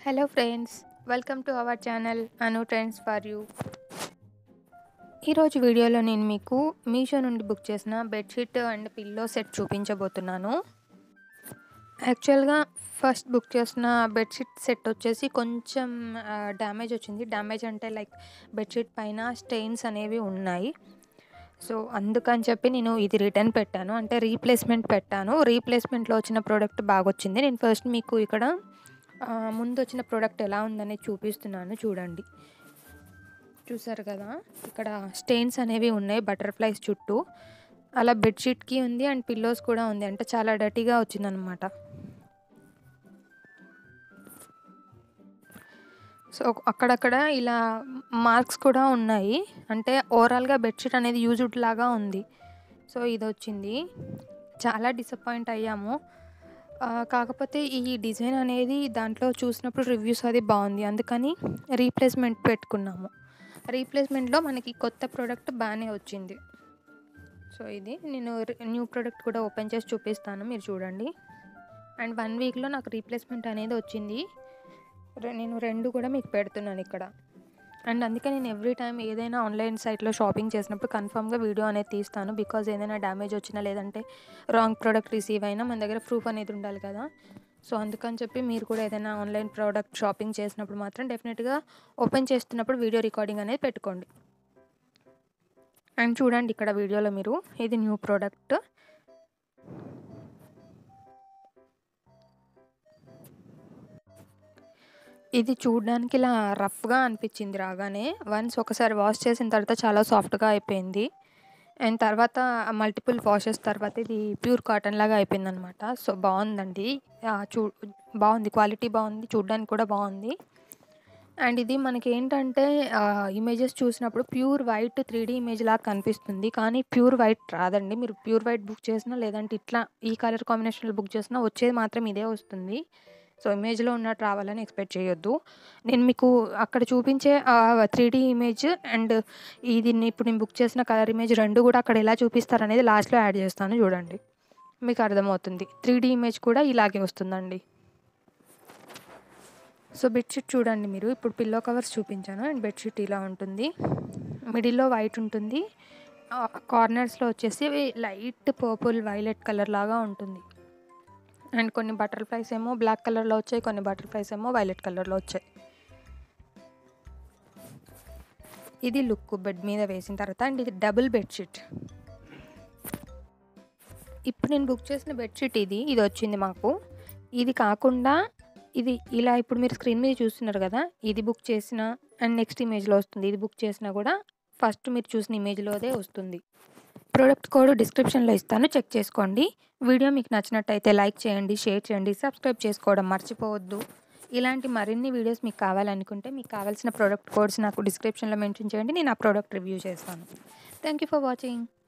hello friends welcome to our channel Anu trends for you ఈరోజు వీడియోలో నేను మీకు మీషో నుండి బుక్ చేసిన బెడ్షీట్ అండ్ పిల్లో సెట్ చూపించబోతున్నాను యాక్చువల్గా ఫస్ట్ బుక్ చేసిన బెడ్షీట్ సెట్ వచ్చేసి కొంచెం డ్యామేజ్ వచ్చింది డ్యామేజ్ అంటే లైక్ బెడ్షీట్ పైన స్టెయిన్స్ అనేవి ఉన్నాయి సో అందుకని చెప్పి నేను ఇది రిటర్న్ పెట్టాను అంటే రీప్లేస్మెంట్ పెట్టాను రీప్లేస్మెంట్లో వచ్చిన ప్రోడక్ట్ బాగా వచ్చింది నేను ఫస్ట్ మీకు ఇక్కడ ఆ, ముందు వచ్చిన ప్రోడక్ట్ ఎలా ఉందనేది చూపిస్తున్నాను చూడండి చూసారు కదా ఇక్కడ స్టెయిన్స్ అనేవి ఉన్నాయి బటర్ఫ్లైస్ చుట్టూ అలా బెడ్షీట్కి ఉంది అండ్ పిల్లోస్ కూడా ఉంది అంటే చాలా డర్టీగా వచ్చిందనమాట సో అక్కడక్కడ ఇలా మార్క్స్ కూడా ఉన్నాయి అంటే ఓవరాల్గా బెడ్షీట్ అనేది యూజ్డ్ లాగా ఉంది సో ఇది వచ్చింది చాలా డిసప్పాయింట్ అయ్యాము ఆ, కాకపోతే ఈ డిజైన్ అనేది దాంట్లో చూసినప్పుడు రివ్యూస్ అది బాగుంది అందుకని రీప్లేస్మెంట్ పెట్టుకున్నాము రీప్లేస్మెంట్లో మనకి కొత్త ప్రోడక్ట్ బాగానే వచ్చింది సో ఇది నేను న్యూ ప్రోడక్ట్ కూడా ఓపెన్ చేసి చూపిస్తాను మీరు చూడండి అండ్ వన్ వీక్లో నాకు రీప్లేస్మెంట్ అనేది వచ్చింది రె- నేను రెండు కూడా మీకు పెడుతున్నాను ఇక్కడ అండ్ అందుకే నేను ఎవ్రీ టైం ఏదైనా ఆన్లైన్ సైట్లో షాపింగ్ చేసినప్పుడు కన్ఫామ్గా వీడియో అనేది తీస్తాను బికాజ్ ఏదైనా డ్యామేజ్ వచ్చినా లేదంటే రాంగ్ ప్రోడక్ట్ రిసీవ్ అయినా మన దగ్గర ప్రూఫ్ అనేది ఉండాలి కదా సో అందుకని చెప్పి మీరు కూడా ఏదైనా ఆన్లైన్ ప్రోడక్ట్ షాపింగ్ చేసినప్పుడు మాత్రం డెఫినెట్గా ఓపెన్ చేస్తున్నప్పుడు వీడియో రికార్డింగ్ అనేది పెట్టుకోండి అండ్ చూడండి ఇక్కడ వీడియోలో మీరు ఇది న్యూ ప్రోడక్ట్ ఇది చూడడానికి ఇలా రఫ్గా అనిపించింది రాగానే వన్స్ ఒకసారి వాష్ చేసిన తర్వాత చాలా సాఫ్ట్గా అయిపోయింది అండ్ తర్వాత మల్టిపుల్ వాషెస్ తర్వాత ఇది ప్యూర్ కాటన్ లాగా అయిపోయింది అనమాట సో బాగుందండి ఆ, చూ బాగుంది క్వాలిటీ బాగుంది చూడడానికి కూడా బాగుంది అండ్ ఇది మనకి ఏంటంటే ఇమేజెస్ చూసినప్పుడు pure white three D image లాగా కనిపిస్తుంది కానీ ప్యూర్ వైట్ రాదండి మీరు ప్యూర్ వైట్ బుక్ చేసినా లేదంటే ఇట్లా ఈ కలర్ కాంబినేషన్లో బుక్ చేసినా వచ్చేది మాత్రం ఇదే వస్తుంది సో ఇమేజ్లో ఉన్నట్టు రావాలని ఎక్స్పెక్ట్ చేయొద్దు నేను మీకు అక్కడ చూపించే త్రీ డీ ఇమేజ్ అండ్ ఇది నేను ఇప్పుడు నేను బుక్ చేసిన కలర్ ఇమేజ్ రెండు కూడా అక్కడ ఎలా చూపిస్తారు అనేది లాస్ట్లో యాడ్ చేస్తాను చూడండి మీకు అర్థమవుతుంది త్రీ డీ ఇమేజ్ కూడా ఇలాగే వస్తుందండి సో బెడ్షీట్ చూడండి మీరు ఇప్పుడు పిల్లో కవర్స్ చూపించాను అండ్ బెడ్షీట్ ఇలా ఉంటుంది మిడిల్లో వైట్ ఉంటుంది కార్నర్స్లో వచ్చేసి లైట్ పర్పుల్ వైలెట్ కలర్ లాగా ఉంటుంది అండ్ కొన్ని బటర్ఫ్లైస్ ఏమో బ్లాక్ కలర్లో వచ్చాయి కొన్ని బటర్ఫ్లైస్ ఏమో వైలెట్ కలర్లో వచ్చాయి ఇది లుక్ బెడ్ మీద వేసిన తర్వాత అండ్ ఇది డబుల్ బెడ్షీట్ ఇప్పుడు నేను బుక్ చేసిన బెడ్షీట్ ఇది ఇది వచ్చింది మాకు ఇది కాకుండా ఇది ఇలా ఇప్పుడు మీరు స్క్రీన్ మీద చూస్తున్నారు కదా ఇది బుక్ చేసిన అండ్ నెక్స్ట్ ఇమేజ్లో వస్తుంది ఇది బుక్ చేసినా కూడా ఫస్ట్ మీరు చూసిన ఇమేజ్లోదే వస్తుంది ప్రోడక్ట్ కోడ్ డిస్క్రిప్షన్లో ఇస్తాను చెక్ చేసుకోండి వీడియో మీకు నచ్చినట్టయితే లైక్ చేయండి షేర్ చేయండి సబ్స్క్రైబ్ చేసుకోవడం మర్చిపోవద్దు ఇలాంటి మరిన్ని వీడియోస్ మీకు కావాలనుకుంటే మీకు కావాల్సిన ప్రోడక్ట్ కోడ్స్ నాకు డిస్క్రిప్షన్లో మెన్షన్ చేయండి నేను ఆ ప్రోడక్ట్ రివ్యూ చేస్తాను థ్యాంక్ యూ ఫర్ వాచింగ్